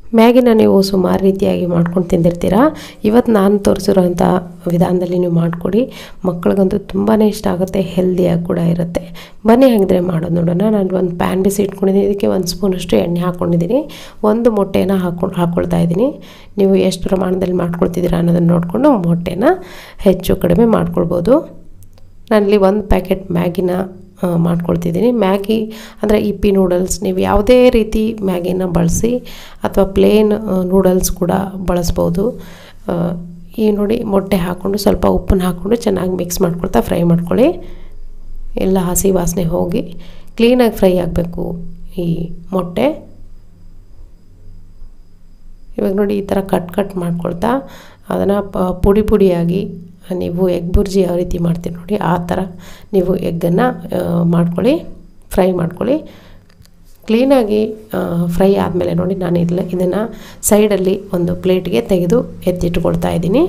ಮ್ಯಾಗಿನ ನೀವು ಸುಮಾರು ರೀತಿಯಾಗಿ ಮಾಡ್ಕೊಂಡು ತಿಂದಿರ್ತೀರ ಇವತ್ತು ನಾನು ತೋರಿಸಿರೋಂಥ ವಿಧಾನದಲ್ಲಿ ನೀವು ಮಾಡಿಕೊಡಿ ಮಕ್ಳಿಗಂತೂ ತುಂಬಾ ಇಷ್ಟ ಆಗುತ್ತೆ ಹೆಲ್ದಿಯಾಗಿ ಕೂಡ ಇರುತ್ತೆ ಬನ್ನಿ ಹಾಗಿದ್ರೆ ಮಾಡೋದು ನೋಡೋಣ ನಾನು ಒಂದು ಪ್ಯಾನ್ ಬಿಸಿ ಇಟ್ಕೊಂಡಿದ್ದೀನಿ ಇದಕ್ಕೆ ಒಂದು ಸ್ಪೂನಷ್ಟು ಎಣ್ಣೆ ಹಾಕ್ಕೊಂಡಿದ್ದೀನಿ ಒಂದು ಮೊಟ್ಟೆನ ಹಾಕ್ಕೊಂಡು ಹಾಕ್ಕೊಳ್ತಾ ಇದ್ದೀನಿ ನೀವು ಎಷ್ಟು ಪ್ರಮಾಣದಲ್ಲಿ ಮಾಡ್ಕೊಳ್ತಿದ್ದೀರಾ ಅನ್ನೋದನ್ನು ನೋಡಿಕೊಂಡು ಮೊಟ್ಟೆನ ಹೆಚ್ಚು ಕಡಿಮೆ ಮಾಡ್ಕೊಳ್ಬೋದು ನಾನಿಲ್ಲಿ ಒಂದು ಪ್ಯಾಕೆಟ್ ಮ್ಯಾಗಿನ ಮಾಡ್ಕೊಳ್ತಿದ್ದೀನಿ ಮ್ಯಾಗಿ ಅಂದರೆ ಇಪ್ಪಿ ನೂಡಲ್ಸ್ ನೀವು ಯಾವುದೇ ರೀತಿ ಮ್ಯಾಗಿನ ಬಳಸಿ ಅಥವಾ ಪ್ಲೇನ್ ನೂಡಲ್ಸ್ ಕೂಡ ಬಳಸ್ಬೋದು ಈ ನೋಡಿ ಮೊಟ್ಟೆ ಹಾಕ್ಕೊಂಡು ಸ್ವಲ್ಪ ಉಪ್ಪನ್ನು ಹಾಕ್ಕೊಂಡು ಚೆನ್ನಾಗಿ ಮಿಕ್ಸ್ ಮಾಡ್ಕೊಳ್ತಾ ಫ್ರೈ ಮಾಡ್ಕೊಳ್ಳಿ ಎಲ್ಲ ಹಸಿ ವಾಸನೆ ಹೋಗಿ ಕ್ಲೀನಾಗಿ ಫ್ರೈ ಆಗಬೇಕು ಈ ಮೊಟ್ಟೆ ಇವಾಗ ನೋಡಿ ಈ ಥರ ಕಟ್ ಕಟ್ ಮಾಡ್ಕೊಳ್ತಾ ಅದನ್ನು ಪುಡಿ ಪುಡಿಯಾಗಿ ನೀವು ಎಗ್ ಬುರ್ಜಿ ಯಾವ ರೀತಿ ಮಾಡ್ತೀರಿ ನೋಡಿ ಆ ಥರ ನೀವು ಎಗ್ಗನ್ನು ಮಾಡ್ಕೊಳ್ಳಿ ಫ್ರೈ ಮಾಡ್ಕೊಳ್ಳಿ ಕ್ಲೀನಾಗಿ ಫ್ರೈ ಆದಮೇಲೆ ನೋಡಿ ನಾನು ಇಲ್ಲ ಇದನ್ನು ಸೈಡಲ್ಲಿ ಒಂದು ಪ್ಲೇಟ್ಗೆ ತೆಗೆದು ಎತ್ತಿಟ್ಕೊಳ್ತಾ ಇದ್ದೀನಿ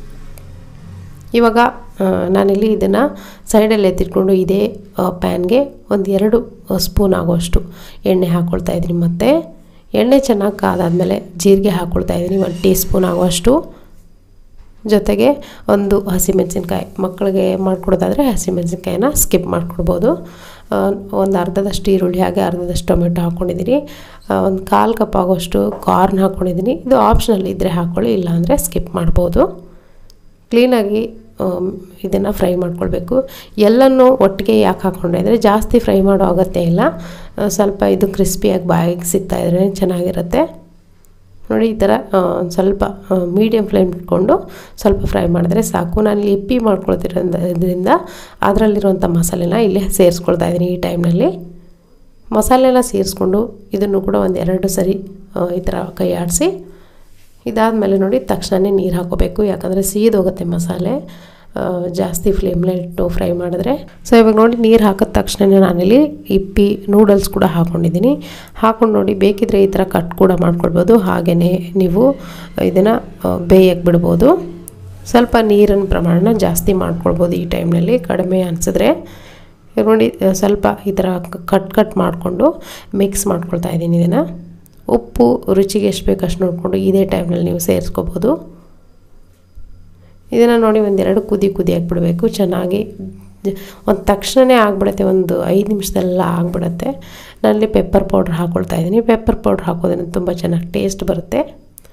ಇವಾಗ ನಾನಿಲ್ಲಿ ಇದನ್ನು ಸೈಡಲ್ಲಿ ಎತ್ತಿಟ್ಕೊಂಡು ಇದೇ ಪ್ಯಾನ್ಗೆ ಒಂದು ಎರಡು ಸ್ಪೂನ್ ಆಗೋಷ್ಟು ಎಣ್ಣೆ ಹಾಕ್ಕೊಳ್ತಾ ಇದ್ದೀನಿ ಮತ್ತು ಎಣ್ಣೆ ಚೆನ್ನಾಗಿ ಕಾದಾದಮೇಲೆ ಜೀರಿಗೆ ಹಾಕ್ಕೊಳ್ತಾ ಇದ್ದೀನಿ ಒಂದು ಟೀ ಸ್ಪೂನ್ ಆಗುವಷ್ಟು ಜೊತೆಗೆ ಒಂದು ಹಸಿಮೆಣಸಿನ್ಕಾಯಿ ಮಕ್ಕಳಿಗೆ ಮಾಡ್ಕೊಡೋದಾದರೆ ಹಸಿಮೆಣಸಿನ್ಕಾಯಿನ ಸ್ಕಿಪ್ ಮಾಡ್ಕೊಡ್ಬೋದು ಒಂದು ಅರ್ಧದಷ್ಟು ಈರುಳ್ಳಿ ಹಾಗೆ ಅರ್ಧದಷ್ಟು ಟೊಮೆಟೊ ಹಾಕ್ಕೊಂಡಿದ್ದೀನಿ ಒಂದು ಕಾಲು ಕಪ್ ಆಗೋಷ್ಟು ಕಾರ್ನ್ ಹಾಕ್ಕೊಂಡಿದ್ದೀನಿ ಇದು ಆಪ್ಷನಲ್ ಇದ್ದರೆ ಹಾಕ್ಕೊಳ್ಳಿ ಇಲ್ಲಾಂದರೆ ಸ್ಕಿಪ್ ಮಾಡ್ಬೋದು ಕ್ಲೀನಾಗಿ ಇದನ್ನು ಫ್ರೈ ಮಾಡ್ಕೊಳ್ಬೇಕು ಎಲ್ಲನೂ ಒಟ್ಟಿಗೆ ಯಾಕೆ ಹಾಕ್ಕೊಂಡೆ ಅಂದರೆ ಜಾಸ್ತಿ ಫ್ರೈ ಮಾಡೋ ಅಗತ್ಯ ಇಲ್ಲ ಸ್ವಲ್ಪ ಇದು ಕ್ರಿಸ್ಪಿಯಾಗಿ ಬಾಯಿಗೆ ಸಿಗ್ತಾಯಿದ್ರೆ ಚೆನ್ನಾಗಿರುತ್ತೆ ನೋಡಿ ಈ ಥರ ಒಂದು ಸ್ವಲ್ಪ ಮೀಡಿಯಮ್ ಫ್ಲೇಮ್ ಇಟ್ಕೊಂಡು ಸ್ವಲ್ಪ ಫ್ರೈ ಮಾಡಿದ್ರೆ ಸಾಕು ನಾನು ಇಪ್ಪಿ ಮಾಡ್ಕೊಳ್ತಿರೋದ್ರಿಂದ ಅದರಲ್ಲಿರುವಂಥ ಮಸಾಲೆನ ಇಲ್ಲಿ ಸೇರಿಸ್ಕೊಳ್ತಾ ಇದ್ದೀನಿ ಈ ಟೈಮ್ನಲ್ಲಿ ಮಸಾಲೆನ ಸೇರಿಸ್ಕೊಂಡು ಇದನ್ನು ಕೂಡ ಒಂದು ಎರಡು ಸರಿ ಈ ಥರ ಕೈ ಆಡಿಸಿ ಇದಾದಮೇಲೆ ನೋಡಿ ತಕ್ಷಣವೇ ನೀರು ಹಾಕೋಬೇಕು ಯಾಕಂದರೆ ಸೀದೋಗುತ್ತೆ ಮಸಾಲೆ ಜಾಸ್ತಿ ಫ್ಲೇಮ್ನ ಇಟ್ಟು ಫ್ರೈ ಮಾಡಿದ್ರೆ ಸೊ ಇವಾಗ ನೋಡಿ ನೀರು ಹಾಕಿದ ತಕ್ಷಣ ನಾನಿಲ್ಲಿ ಇಪ್ಪಿ ನೂಡಲ್ಸ್ ಕೂಡ ಹಾಕ್ಕೊಂಡಿದ್ದೀನಿ ಹಾಕ್ಕೊಂಡು ನೋಡಿ ಬೇಕಿದ್ರೆ ಈ ಥರ ಕಟ್ ಕೂಡ ಮಾಡ್ಕೊಳ್ಬೋದು ಹಾಗೆಯೇ ನೀವು ಇದನ್ನು ಬೇಯಕ್ಕೆ ಬಿಡ್ಬೋದು ಸ್ವಲ್ಪ ನೀರಿನ ಪ್ರಮಾಣ ಜಾಸ್ತಿ ಮಾಡ್ಕೊಳ್ಬೋದು ಈ ಟೈಮ್ನಲ್ಲಿ ಕಡಿಮೆ ಅನಿಸಿದ್ರೆ ನೋಡಿ ಸ್ವಲ್ಪ ಈ ಥರ ಕಟ್ ಕಟ್ ಮಾಡಿಕೊಂಡು ಮಿಕ್ಸ್ ಮಾಡ್ಕೊಳ್ತಾ ಇದ್ದೀನಿ ಇದನ್ನು ಉಪ್ಪು ರುಚಿಗೆ ಎಷ್ಟು ಬೇಕು ಅಷ್ಟು ನೋಡಿಕೊಂಡು ಇದೇ ಟೈಮ್ನಲ್ಲಿ ನೀವು ಸೇರಿಸ್ಕೋಬೋದು ಇದನ್ನು ನೋಡಿ ಒಂದೆರಡು ಕುದಿ ಕುದಿ ಹಾಕ್ಬಿಡ್ಬೇಕು ಚೆನ್ನಾಗಿ ಒಂದು ತಕ್ಷಣವೇ ಆಗಿಬಿಡುತ್ತೆ ಒಂದು ಐದು ನಿಮಿಷದಲ್ಲ ಆಗಿಬಿಡುತ್ತೆ ನಾನಲ್ಲಿ ಪೆಪ್ಪರ್ ಪೌಡ್ರ್ ಹಾಕ್ಕೊಳ್ತಾ ಇದ್ದೀನಿ ಪೆಪ್ಪರ್ ಪೌಡ್ರ್ ಹಾಕೋದ್ರಿಂದ ತುಂಬ ಚೆನ್ನಾಗಿ ಟೇಸ್ಟ್ ಬರುತ್ತೆ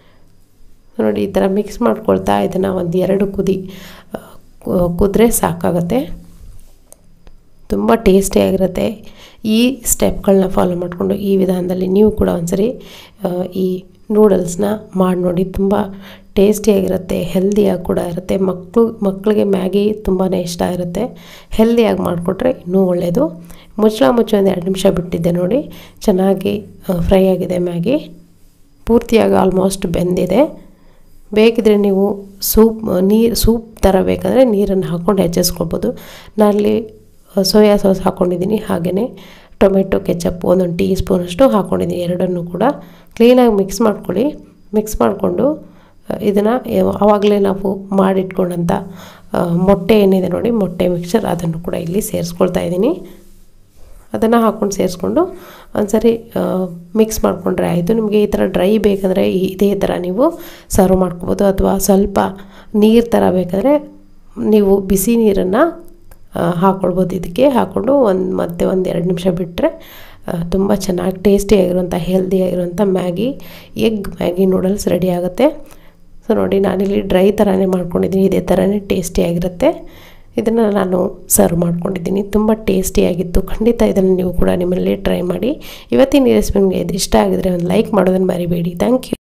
ನೋಡಿ ಈ ಥರ ಮಿಕ್ಸ್ ಮಾಡ್ಕೊಳ್ತಾ ಇದನ್ನು ಒಂದು ಎರಡು ಕುದಿ ಕುದ್ರೆ ಸಾಕಾಗುತ್ತೆ ತುಂಬ ಟೇಸ್ಟಿಯಾಗಿರುತ್ತೆ ಈ ಸ್ಟೆಪ್ಗಳನ್ನ ಫಾಲೋ ಮಾಡಿಕೊಂಡು ಈ ವಿಧಾನದಲ್ಲಿ ನೀವು ಕೂಡ ಒಂದ್ಸರಿ ಈ ನೂಡಲ್ಸ್ನ ಮಾಡಿ ನೋಡಿ ತುಂಬ ಟೇಸ್ಟಿಯಾಗಿರುತ್ತೆ ಹೆಲ್ದಿಯಾಗಿ ಕೂಡ ಇರುತ್ತೆ ಮಕ್ಕಳು ಮಕ್ಕಳಿಗೆ ಮ್ಯಾಗಿ ತುಂಬಾ ಇಷ್ಟ ಇರುತ್ತೆ ಹೆಲ್ದಿಯಾಗಿ ಮಾಡಿಕೊಟ್ರೆ ಇನ್ನೂ ಒಳ್ಳೆಯದು ಮುಚ್ಚಳ ಮುಚ್ಚಿ ಒಂದು ಎರಡು ನಿಮಿಷ ಬಿಟ್ಟಿದ್ದೆ ನೋಡಿ ಚೆನ್ನಾಗಿ ಫ್ರೈ ಆಗಿದೆ ಮ್ಯಾಗಿ ಪೂರ್ತಿಯಾಗಿ ಆಲ್ಮೋಸ್ಟ್ ಬೆಂದಿದೆ ಬೇಕಿದ್ರೆ ನೀವು ಸೂಪ್ ನೀರು ಸೂಪ್ ಥರ ಬೇಕಂದರೆ ನೀರನ್ನು ಹಾಕ್ಕೊಂಡು ಹೆಚ್ಚಿಸ್ಕೊಳ್ಬೋದು ನಾನಲ್ಲಿ ಸೋಯಾ ಸಾಸ್ ಹಾಕ್ಕೊಂಡಿದ್ದೀನಿ ಹಾಗೆಯೇ ಟೊಮೆಟೊ ಕೆಚಪ್ ಒಂದೊಂದು ಟೀ ಸ್ಪೂನಷ್ಟು ಹಾಕ್ಕೊಂಡಿದ್ದೀನಿ ಎರಡನ್ನೂ ಕೂಡ ಕ್ಲೀನಾಗಿ ಮಿಕ್ಸ್ ಮಾಡ್ಕೊಳ್ಳಿ ಮಿಕ್ಸ್ ಮಾಡಿಕೊಂಡು ಇದನ್ನು ಆವಾಗಲೇ ನಾವು ಮಾಡಿಟ್ಕೊಂಡಂಥ ಮೊಟ್ಟೆ ಏನಿದೆ ನೋಡಿ ಮೊಟ್ಟೆ ಮಿಕ್ಸರ್ ಅದನ್ನು ಕೂಡ ಇಲ್ಲಿ ಸೇರಿಸ್ಕೊಳ್ತಾ ಇದ್ದೀನಿ ಅದನ್ನು ಹಾಕ್ಕೊಂಡು ಸೇರಿಸ್ಕೊಂಡು ಒಂದ್ಸರಿ ಮಿಕ್ಸ್ ಮಾಡಿಕೊಂಡ್ರೆ ಆಯಿತು ನಿಮಗೆ ಈ ಥರ ಡ್ರೈ ಬೇಕಂದರೆ ಇದೇ ಥರ ನೀವು ಸರ್ವ್ ಮಾಡ್ಕೊಬೋದು ಅಥವಾ ಸ್ವಲ್ಪ ನೀರು ಥರ ಬೇಕಾದರೆ ನೀವು ಬಿಸಿ ನೀರನ್ನು ಹಾಕ್ಕೊಳ್ಬೋದು ಇದಕ್ಕೆ ಹಾಕ್ಕೊಂಡು ಒಂದು ಮತ್ತೆ ಒಂದು ಎರಡು ನಿಮಿಷ ಬಿಟ್ಟರೆ ತುಂಬ ಚೆನ್ನಾಗಿ ಟೇಸ್ಟಿಯಾಗಿರುವಂಥ ಹೆಲ್ದಿಯಾಗಿರುವಂಥ Maggi egg Maggi noodles ready ಆಗುತ್ತೆ ಸೊ ನೋಡಿ ನಾನಿಲ್ಲಿ ಡ್ರೈ ಥರನೇ ಮಾಡ್ಕೊಂಡಿದ್ದೀನಿ ಇದೇ ಥರನೇ ಟೇಸ್ಟಿಯಾಗಿರುತ್ತೆ ಇದನ್ನು ನಾನು ಸರ್ವ್ ಮಾಡ್ಕೊಂಡಿದ್ದೀನಿ ತುಂಬ ಟೇಸ್ಟಿಯಾಗಿತ್ತು ಖಂಡಿತ ಇದನ್ನು ನೀವು ಕೂಡ ನಿಮ್ಮಲ್ಲಿ ಟ್ರೈ ಮಾಡಿ ಇವತ್ತಿನ ರೆಸಿಪಿ ನಿಮಗೆ ಇಷ್ಟ ಆಗಿದ್ರೆ ಒಂದು ಲೈಕ್ ಮಾಡೋದನ್ನು ಮರಿಬೇಡಿ ಥ್ಯಾಂಕ್ ಯು